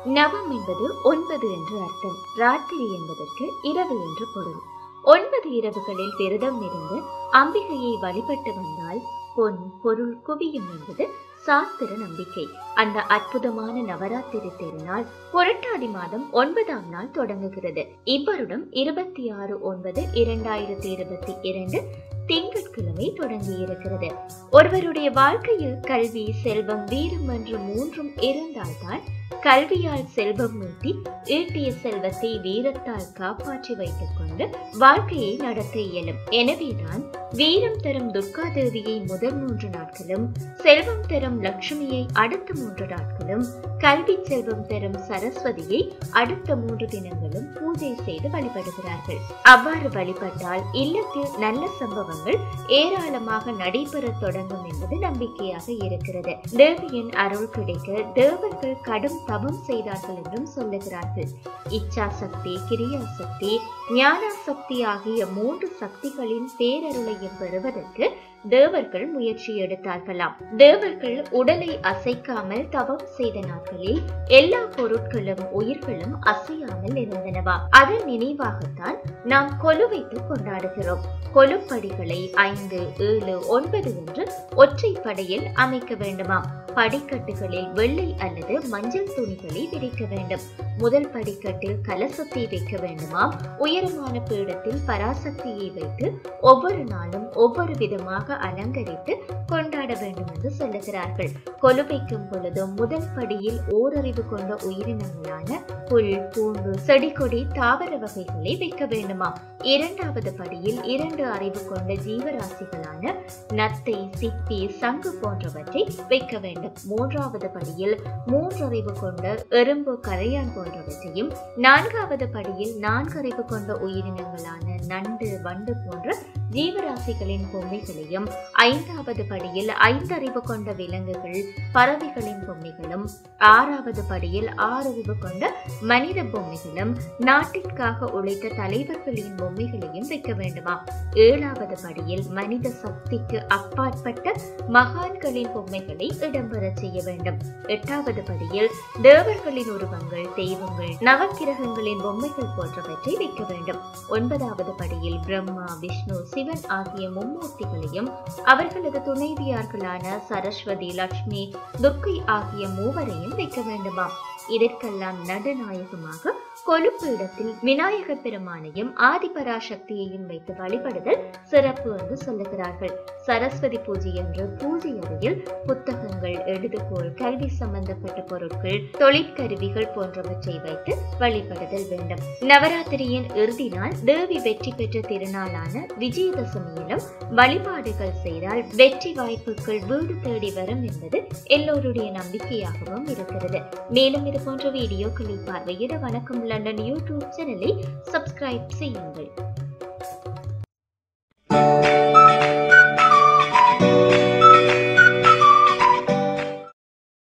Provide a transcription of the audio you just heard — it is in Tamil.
நவம் என்பது ஒன்பது என்று அர்த்தம் ராத்திரி என்பதற்கு இரவு என்று பொருள் ஒன்பது இரவுகளில் விரதம் இருந்து அம்பிகையை வழிபட்டு வந்தால் பொன் பொருள் குவியும் என்பது சாஸ்திர நம்பிக்கை அந்த அற்புதமான நவராத்திரி திருநாள் புரட்டாதி மாதம் ஒன்பதாம் நாள் தொடங்குகிறது இவ்வருடம் இருபத்தி ஆறு ஒன்பது இரண்டாயிரத்தி இருபத்தி இரண்டு திங்கட்கிழமை தொடங்கி இருக்கிறது ஒருவருடைய வாழ்க்கையில் கல்வி செல்வம் வீரம் என்று மூன்றும் இருந்தால்தான் கல்வியால் செல்வம் மூட்டி ஈட்டிய செல்வத்தை வீரத்தால் காப்பாற்றி வைத்துக் கொண்டு வாழ்க்கையை நடத்த இயலும் எனவேதான் வீரம் தரும் துர்காதேவியை முதல் மூன்று நாட்களும் செல்வம் தரும் லட்சுமியை அடுத்த மூன்று நாட்களும் கல்வி செல்வம் தரும் சரஸ்வதியை அடுத்த மூன்று தினங்களும் பூஜை செய்து வழிபடுகிறார்கள் அவ்வாறு வழிபட்டால் இல்லத்தில் நல்ல சம்பவங்கள் ஏராளமாக நடைபெற தொடங்கும் என்பது நம்பிக்கையாக இருக்கிறது தேவியின் அருள் கிடைக்க தேவர்கள் கடும் தவம் செய்தார்கள் என்றும் சொல்லுகிறார்கள் இச்சா சக்தி கிரியா சக்தி ஞானா சக்தி ஆகிய மூன்று சக்திகளின் பேரருளையும் பெறுவதற்கு தேவர்கள் முயற்சி எடுத்தார்களாம் தேவர்கள் உடலை அசைக்காமல் தவம் செய்த நாட்களில் எல்லா பொருட்களும் உயிர்களும் அசையாமல் இருந்தனவா அதன் நினைவாகத்தான் நாம் கொலு வைத்து கொண்டாடுகிறோம் கொலுப்படிகளை ஐந்து ஏழு ஒன்பது என்று ஒற்றை படையில் அமைக்க வேண்டுமாம் படிக்கட்டுகளில் வெள்ளை அல்லது மஞ்சள் துணிகளை விரிக்க வேண்டும் முதல் படிக்கட்டில் கலசத்தை வைக்க வேண்டுமாம் உயரமான பீடத்தில் பராசக்தியை வைத்து ஒவ்வொரு நாளும் ஒவ்வொரு விதமாக அலங்கரித்து கொண்டாட வேண்டும் என்று சொல்லுகிறார்கள் கொலு வைக்கும் பொழுதும் முதல் படியில் ஓரறிவு கொண்ட உயிரினங்களான புல் பூண்டு செடி கொடி தாவர வகைகளை வைக்க வேண்டுமாம் இரண்டாவது படியில் இரண்டு அறிவு கொண்ட ஜீவராசிகளான நத்தை சிப்பி சங்கு போன்றவற்றை வைக்க வேண்டும் மூன்றாவது படியில் மூன்றறிவு கொண்ட எறும்பு கரையான் போன்றவற்றையும் நான்காவது படியில் நான்கறிவு கொண்ட உயிரினங்களான நண்டு வண்டு போன்ற ஜீவராசிகளின் பொம்மைகளையும் ஐந்தாவது படியில் ஐந்தறிவு கொண்ட விலங்குகள் பறவைகளின் பொம்மைகளும் ஆறாவது படியில் ஆறறிவு கொண்ட மனித பொம்மைகளும் நாட்டிற்காக உழைத்த தலைவர்களின் பொம்மைகளையும் வைக்க வேண்டுமா ஏழாவது படியில் மனித சக்திக்கு அப்பாற்பட்ட மகான்களின் பொம்மைகளை இடம்பெற செய்ய வேண்டும் எட்டாவது படியில் தேவர்களின் உருவங்கள் தெய்வங்கள் நவக்கிரகங்களின் பொம்மைகள் போன்றவற்றை வைக்க வேண்டும் ஒன்பதாவது படியில் பிரம்மா விஷ்ணு சிவன் ஆகிய மும்மூர்த்திகளையும் அவர்களது துணைவியார்களான சரஸ்வதி லட்சுமி துர்க்கை ஆகிய மூவரையும் வைக்க வேண்டுமாம் இதற்கெல்லாம் நடுநாயகமாக கொழுப்பு இடத்தில் விநாயக பெருமானையும் ஆதிபராசக்தியையும் வைத்து வழிபடுதல் சிறப்பு என்று சொல்லுகிறார்கள் சரஸ்வதி பூஜை என்று பூஜை அறையில் புத்தகங்கள் எழுதுகோள் கல்வி சம்பந்தப்பட்ட பொருட்கள் தொழிற்கருவிகள் போன்றவற்றை வைத்து வழிபடுதல் வேண்டும் நவராத்திரியின் இறுதி நாள் தேவி வெற்றி பெற்ற திருநாளான விஜயதசமியிலும் வழிபாடுகள் செய்தால் வெற்றி வாய்ப்புகள் வீடு தேடி வரும் என்பது எல்லோருடைய நம்பிக்கையாகவும் இருக்கிறது மேலும் இது போன்ற வீடியோக்களை பார்வையிட வணக்கம் லண்டன் யூடியூப் சேனலை சப்ஸ்கிரைப் செய்யுங்கள்